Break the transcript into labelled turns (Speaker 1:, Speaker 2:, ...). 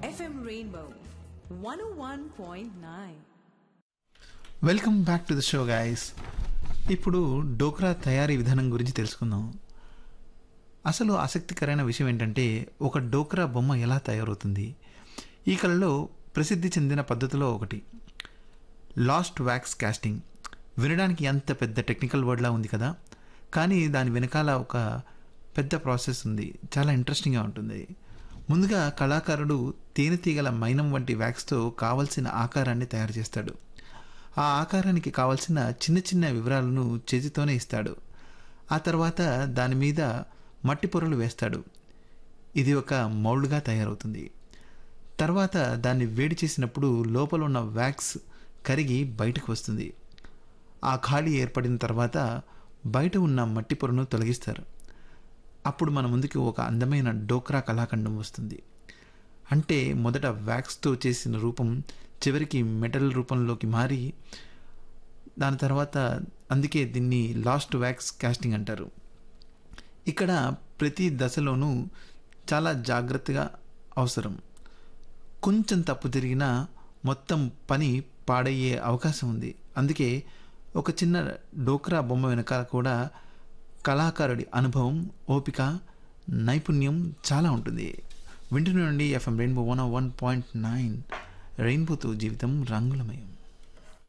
Speaker 1: FM Rainbow 101.9.
Speaker 2: Welcome back to the show guys ఇప్పుడు డోక్రా తయారీ విధానం గురించి తెలుసుకుందాం అసలు ఆసక్తికరమైన విషయం ఏంటంటే ఒక డోక్రా బొమ్మ ఎలా తయారవుతుంది ఈ కళలో ప్రసిద్ధి చెందిన పద్ధతిలో ఒకటి లాస్ట్ వ్యాక్స్ కాస్టింగ్ వినడానికి ఎంత పెద్ద టెక్నికల్ వర్డ్లా ఉంది కదా కానీ దాని వెనకాల ఒక పెద్ద ప్రాసెస్ ఉంది చాలా ఇంట్రెస్టింగ్గా ఉంటుంది ముందుగా కళాకారుడు తేనెతీగల మైనం వంటి వ్యాక్స్తో కావలసిన ఆకారాన్ని తయారు చేస్తాడు ఆ ఆకారానికి కావలసిన చిన్న చిన్న వివరాలను చేతితోనే ఇస్తాడు ఆ తర్వాత దాని మీద మట్టి పొరలు వేస్తాడు ఇది ఒక మౌల్డ్గా తయారవుతుంది తర్వాత దాన్ని వేడి చేసినప్పుడు లోపల ఉన్న వ్యాక్స్ కరిగి బయటకు వస్తుంది ఆ ఖాళీ ఏర్పడిన తర్వాత బయట ఉన్న మట్టి పొరను తొలగిస్తారు అప్పుడు మన ముందుకి ఒక అందమైన డోక్రా కళాఖండం వస్తుంది అంటే మొదట వ్యాక్స్తో చేసిన రూపం చివరికి మెటల్ రూపంలోకి మారి దాని తర్వాత అందుకే దీన్ని లాస్ట్ వ్యాక్స్ కాస్టింగ్ అంటారు ఇక్కడ ప్రతి దశలోనూ చాలా జాగ్రత్తగా అవసరం కొంచెం తప్పు జరిగినా మొత్తం పని పాడయ్యే అవకాశం ఉంది అందుకే ఒక చిన్న డోక్రా బొమ్మ వెనకాల కూడా కళాకారుడి అనుభవం ఓపిక నైపుణ్యం చాలా ఉంటుంది వింటున్న నుండి FM Rainbow one one point nine రెయిన్బోతో జీవితం రంగులమయం